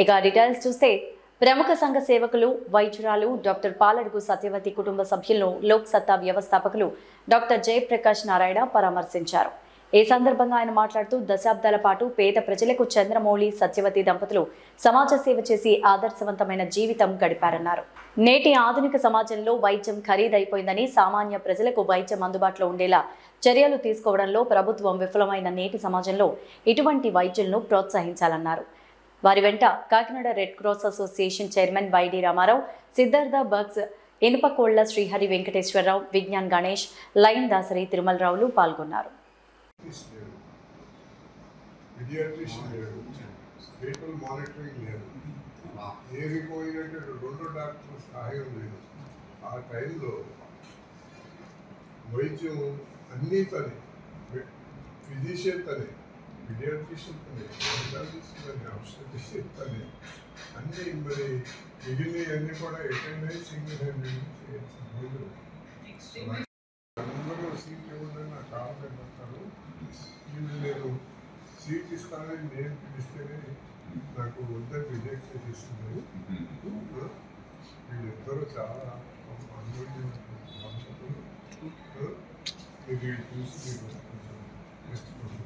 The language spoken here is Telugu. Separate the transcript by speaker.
Speaker 1: ఇక డీటెయిల్స్ చూస్తే ప్రముఖ సంఘ సేవకులు వైద్యురాలు డాక్టర్ పాలడుగు సత్యవతి కుటుంబ సభ్యులను లోక్ సత్తా వ్యవస్థాపకులు డాక్టర్ జయప్రకాష్ నారాయణ పరామర్శించారు ఈ సందర్భంగా ఆయన మాట్లాడుతూ దశాబ్దాల పాటు పేద ప్రజలకు చంద్రమౌళి సత్యవతి దంపతులు సమాజ సేవ చేసి ఆదర్శవంతమైన జీవితం గడిపారన్నారు నేటి ఆధునిక సమాజంలో వైద్యం ఖరీదైపోయిందని సామాన్య ప్రజలకు వైద్యం అందుబాటులో ఉండేలా చర్యలు తీసుకోవడంలో ప్రభుత్వం విఫలమైన నేటి సమాజంలో ఇటువంటి వైద్యులను ప్రోత్సహించాలన్నారు వారి వెంట Kakinada red cross association chairman Y D Ramarao Siddhartha బగ్స్ ఇనుపకోళ్ల శ్రీహరి వెంకటేశ్వరరావు విజ్ఞాన్ గణేష్ లైన్ దాసరి తిరుమలరావులు పాల్గొన్నారు
Speaker 2: లేడు పిడియాట్రిషియన్ లేడు పీపుల్ మానిటరింగ్ లేదు ఏది పోయినట్టు రెండు డాక్టర్ సహాయం లేదు ఆ టైంలో వైద్యం అన్నీ తనే ఫిజిషియన్ తనే పిడియాట్రిషియన్ తనే డెంటాలజిస్ట్ తనే ఆబ్స్టెటిషియన్ తనే అన్నీ మరి మిగిలినవన్నీ కూడా అటెండ్ అయ్యి సింగిల్ హ్యాండెడ్ చేయొచ్చు అందరూ సీట్ ఇవ్వండి నాకు కావాలంటారు వీళ్ళు నేను సీట్ ఇస్తానని నేను పిలిస్తేనే నాకు వద్దని రిజెక్ట్ చేసేస్తున్నారు వీళ్ళిద్దరూ చాలా అన్యోన్యమైన దంపతులు. ఆ, మీరు వీళ్ళు చూసి మీరు కొంచెం మెచ్చుకోండి.